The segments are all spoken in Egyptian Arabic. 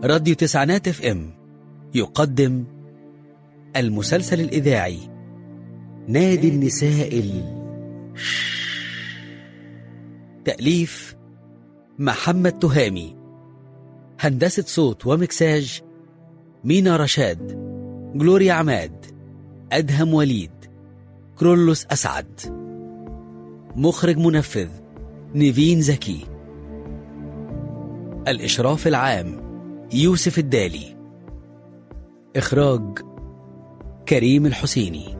راديو تسعينات اف ام يقدم المسلسل الإذاعي نادي النساء ال... تأليف محمد تهامي هندسة صوت ومكساج مينا رشاد جلوريا عماد أدهم وليد كرولوس أسعد مخرج منفذ نيفين زكي الإشراف العام يوسف الدالي إخراج كريم الحسيني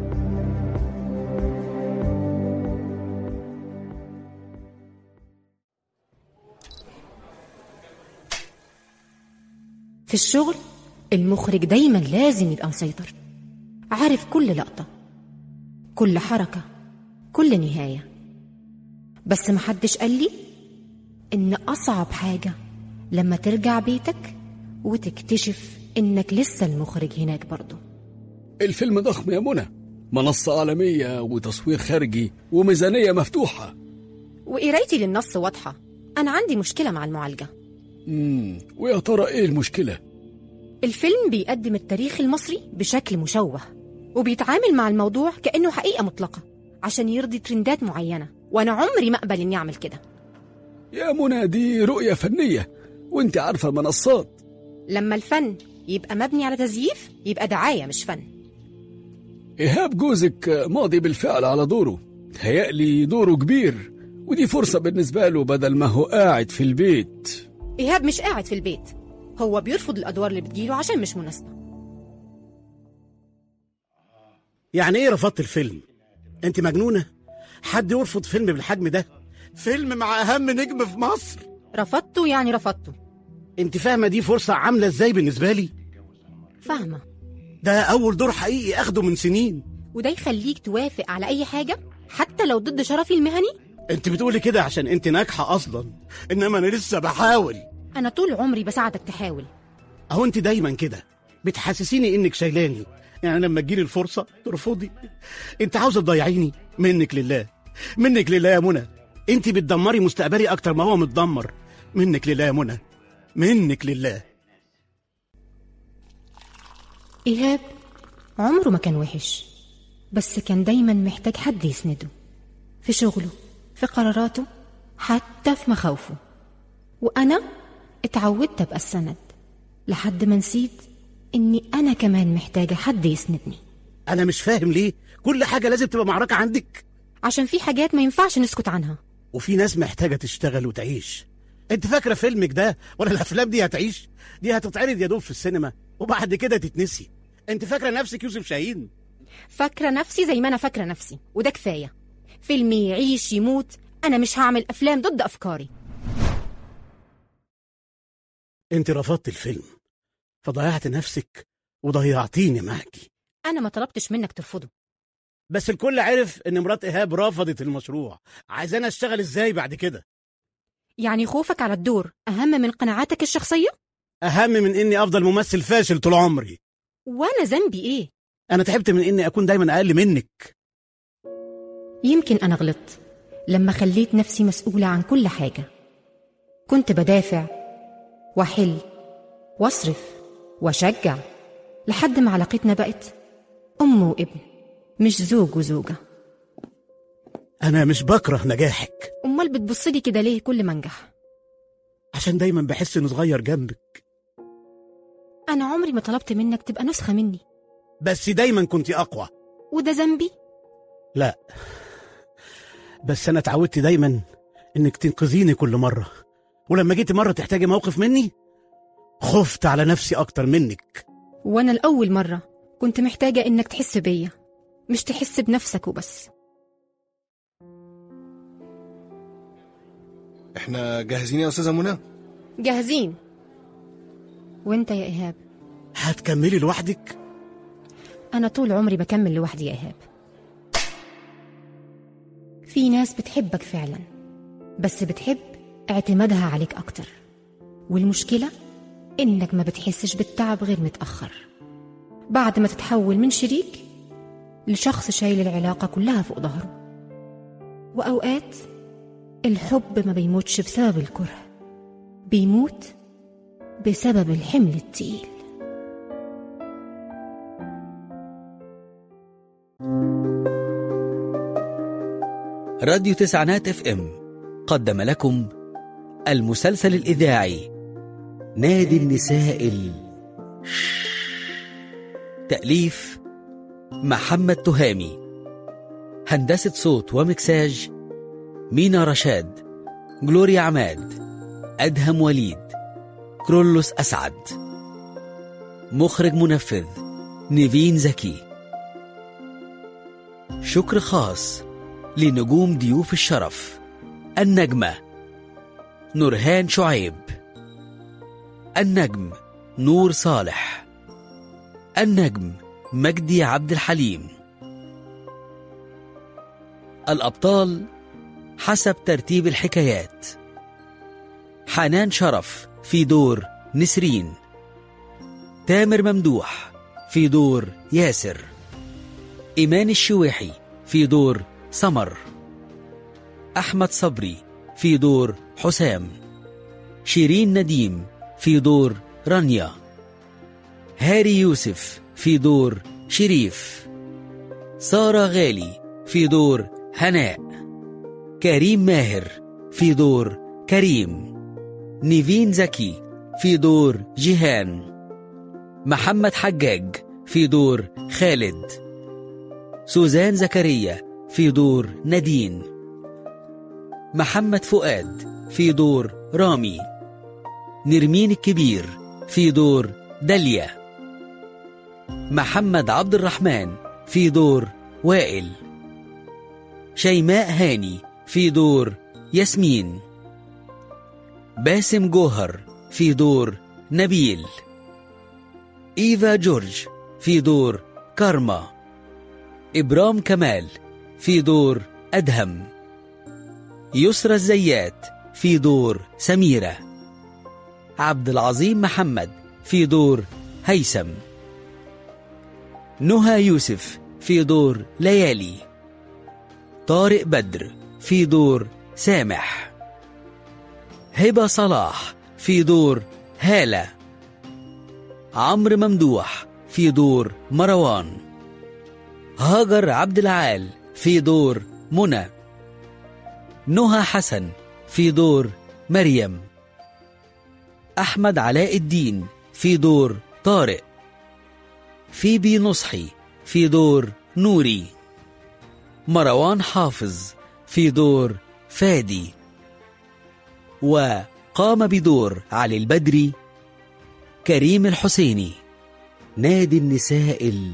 في الشغل المخرج دايما لازم يبقى مسيطر عارف كل لقطة كل حركة كل نهاية بس محدش قال لي إن أصعب حاجة لما ترجع بيتك وتكتشف إنك لسه المخرج هناك برضه الفيلم ضخم يا منى منصة عالمية وتصوير خارجي وميزانية مفتوحة وقرايتي للنص واضحة أنا عندي مشكلة مع المعالجة مم. ويا ترى ايه المشكلة؟ الفيلم بيقدم التاريخ المصري بشكل مشوه وبيتعامل مع الموضوع كأنه حقيقة مطلقة عشان يرضي ترندات معينة وأنا عمري ما أقبل إني أعمل كده يا منى دي رؤية فنية وانت عارفة المنصات لما الفن يبقى مبني على تزييف يبقى دعاية مش فن إيهاب جوزك ماضي بالفعل على دوره تهيألي دوره كبير ودي فرصة بالنسبة له بدل ما هو قاعد في البيت إيهاب مش قاعد في البيت هو بيرفض الأدوار اللي بتجيله عشان مش مناسبة يعني ايه رفضت الفيلم انت مجنونه حد يرفض فيلم بالحجم ده فيلم مع اهم نجم في مصر رفضته يعني رفضته انت فاهمه دي فرصه عامله ازاي بالنسبه لي فاهمة ده اول دور حقيقي اخده من سنين وده يخليك توافق على أي حاجة حتى لو ضد شرفي المهني انت بتقولي كده عشان انت ناجحه اصلا انما انا لسه بحاول أنا طول عمري بساعدك تحاول اهو انت دايما كده بتحسسيني انك شايلاني يعني لما تجيلي الفرصه ترفضي انت عاوزه تضيعيني منك لله منك لله يا منى انت بتدمري مستقبلي اكتر ما هو متدمر منك لله يا منى منك لله إيهاب عمره ما كان وحش بس كان دايما محتاج حد يسنده في شغله في قراراته حتى في مخاوفه وأنا اتعودت أبقى السند لحد ما نسيت إني أنا كمان محتاجة حد يسندني انا مش فاهم ليه كل حاجه لازم تبقى معركه عندك عشان في حاجات ما ينفعش نسكت عنها وفي ناس محتاجه تشتغل وتعيش انت فاكره فيلمك ده ولا الافلام دي هتعيش دي هتتعرض يا دوب في السينما وبعد كده تتنسي انت فاكره نفسك يوسف شاهين فاكرة نفسي زي ما أنا فاكرة نفسي وده كفاية فيلمي يعيش يموت أنا مش هعمل أفلام ضد أفكاري انت رفضت الفيلم فضيعت نفسك وضيعتيني معاكي أنا ما طلبتش منك ترفضه بس الكل عرف ان مرات ايهاب رفضت المشروع عايزانا اشتغل ازاي بعد كده يعني خوفك على الدور أهم من قناعاتك الشخصية اهم من اني افضل ممثل فاشل طول عمري وأنا ذنبي إيه انا تعبت من اني اكون دايما اقل منك يمكن أنا غلطت لما خليت نفسي مسؤولة عن كل حاجة كنت بدافع وأحل وأصرف وأشجع لحد ما علاقتنا بقت أم وابن مش زوج وزوجة انا مش بكره نجاحك أمال بتبصلي كده ليه كل ما أنجح عشان دايما بحس اني صغير جنبك أنا عمري ما طلبت منك تبقى نسخة مني بس دايما كنت اقوى وده ذنبي لا بس انا اتعودت دايما انك تنقذيني كل مره ولما جيتي مره تحتاجي موقف مني خفت على نفسي اكتر منك وأنا الأول مرة كنت محتاجة إنك تحس بيا مش تحس بنفسك وبس احنا جاهزين يا استاذه منى جاهزين وانت يا إيهاب هتكملي لوحدك أنا طول عمري بكمل لوحدي يا إيهاب في ناس بتحبك فعلا بس بتحب اعتمادها عليك أكتر والمشكلة إنك ما بتحسش بالتعب غير متأخر بعد ما تتحول من شريك لشخص شايل العلاقة كلها فوق ظهره وأوقات الحب ما بيموتش بسبب الكره بيموت بسبب الحمل التقيل راديو تسعينات اف ام قدم لكم المسلسل الإذاعي نادي النساء ال... تأليف محمد تهامي هندسة صوت ومكساج مينا رشاد جلوريا عماد أدهم وليد كرولوس أسعد مخرج منفذ نيفين زكي شكر خاص لنجوم ضيوف الشرف النجمة نورهان شعيب النجم نور صالح النجم مجدي عبد الحليم الأبطال حسب ترتيب الحكايات حنان شرف في دور نسرين تامر ممدوح في دور ياسر إيمان الشويحي في دور سمر أحمد صبري في دور حسام شيرين نديم في دور رانيا هاري يوسف في دور شريف سارة غالي في دور هناء كريم ماهر في دور كريم نيفين زكي في دور جيهان محمد حجاج في دور خالد سوزان زكريا في دور نادين محمد فؤاد في دور رامي نرمين الكبير في دور داليا محمد عبد الرحمن في دور وائل شيماء هاني في دور ياسمين باسم جوهر في دور نبيل إيفا جورج في دور كارما إبرام كمال في دور أدهم يسرى الزيات في دور سميرة عبد العظيم محمد في دور هيثم نهى يوسف في دور ليالي طارق بدر في دور سامح هبة صلاح في دور هالة عمرو ممدوح في دور مروان هاجر عبد العال في دور منى نهى حسن في دور مريم أحمد علاء الدين في دور طارق فيبي نصحي في دور نوري مروان حافظ في دور فادي وقام بدور علي البدري كريم الحسيني نادي النساء ال...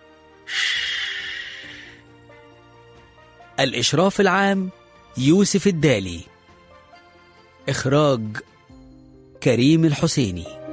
الإشراف العام يوسف الدالي إخراج كريم الحسيني